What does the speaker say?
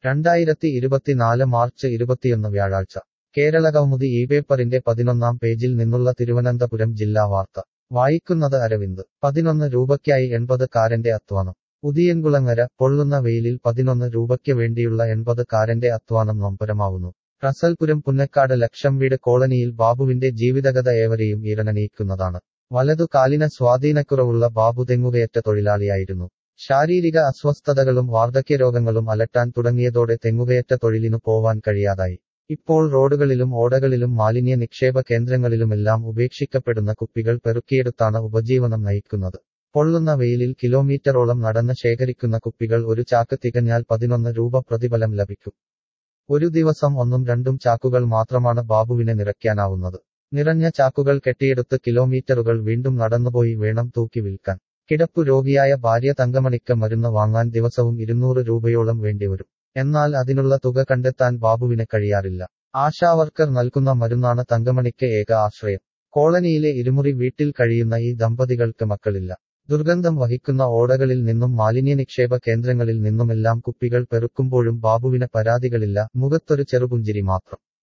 രണ്ടായിരത്തി ഇരുപത്തിനാല് മാർച്ച് ഇരുപത്തിയൊന്ന് വ്യാഴാഴ്ച കേരളകൗമുദി ഈ പേപ്പറിന്റെ പതിനൊന്നാം പേജിൽ നിന്നുള്ള തിരുവനന്തപുരം ജില്ലാ വാർത്ത വായിക്കുന്നത് അരവിന്ദ് പതിനൊന്ന് രൂപയ്ക്കായി എൺപത് കാരന്റെ അധ്വാനം ഉദിയൻകുളങ്ങര പൊള്ളുന്ന വെയിലിൽ പതിനൊന്ന് രൂപയ്ക്ക് വേണ്ടിയുള്ള എൺപത് കാരന്റെ അധ്വാനം നൊമ്പരമാവുന്നു റസൽപുരം പുന്നക്കാട് ലക്ഷം വീട് കോളനിയിൽ ബാബുവിന്റെ ജീവിതകഥ ഏവരെയും ഇരനണിയിക്കുന്നതാണ് വലതു കാലിന് സ്വാധീനക്കുറവുള്ള ബാബു തെങ്ങുകയറ്റ തൊഴിലാളിയായിരുന്നു ശാരീരിക അസ്വസ്ഥതകളും വാർദ്ധക്യരോഗങ്ങളും അലട്ടാൻ തുടങ്ങിയതോടെ തെങ്ങുകയറ്റ തൊഴിലിനു പോവാൻ കഴിയാതായി ഇപ്പോൾ റോഡുകളിലും ഓടകളിലും മാലിന്യ നിക്ഷേപ കേന്ദ്രങ്ങളിലുമെല്ലാം ഉപേക്ഷിക്കപ്പെടുന്ന കുപ്പികൾ പെറുക്കിയെടുത്താണ് ഉപജീവനം നയിക്കുന്നത് പൊള്ളുന്ന വെയിലിൽ കിലോമീറ്ററോളം നടന്ന് ശേഖരിക്കുന്ന കുപ്പികൾ ഒരു ചാക്ക് തികഞ്ഞാൽ പതിനൊന്ന് രൂപ പ്രതിഫലം ലഭിക്കും ഒരു ദിവസം ഒന്നും രണ്ടും ചാക്കുകൾ മാത്രമാണ് ബാബുവിനെ നിറയ്ക്കാനാവുന്നത് നിറഞ്ഞ ചാക്കുകൾ കെട്ടിയെടുത്ത് കിലോമീറ്ററുകൾ വീണ്ടും നടന്നുപോയി വേണം തൂക്കി വിൽക്കാൻ കിടപ്പു രോഗിയായ ഭാര്യ തങ്കമണിക്ക് മരുന്ന് വാങ്ങാൻ ദിവസവും ഇരുന്നൂറ് രൂപയോളം വേണ്ടിവരും എന്നാൽ അതിനുള്ള തുക കണ്ടെത്താൻ ബാബുവിന് കഴിയാറില്ല ആശാവർക്കർ നൽകുന്ന മരുന്നാണ് തങ്കമണിക്ക് ഏക ആശ്രയം കോളനിയിലെ ഇരുമുറി വീട്ടിൽ കഴിയുന്ന ഈ ദമ്പതികൾക്ക് മക്കളില്ല ദുർഗന്ധം വഹിക്കുന്ന ഓടകളിൽ നിന്നും മാലിന്യ നിക്ഷേപ കേന്ദ്രങ്ങളിൽ നിന്നുമെല്ലാം കുപ്പികൾ പെറുക്കുമ്പോഴും ബാബുവിന് പരാതികളില്ല മുഖത്തൊരു ചെറുപുഞ്ചിരി മാത്രം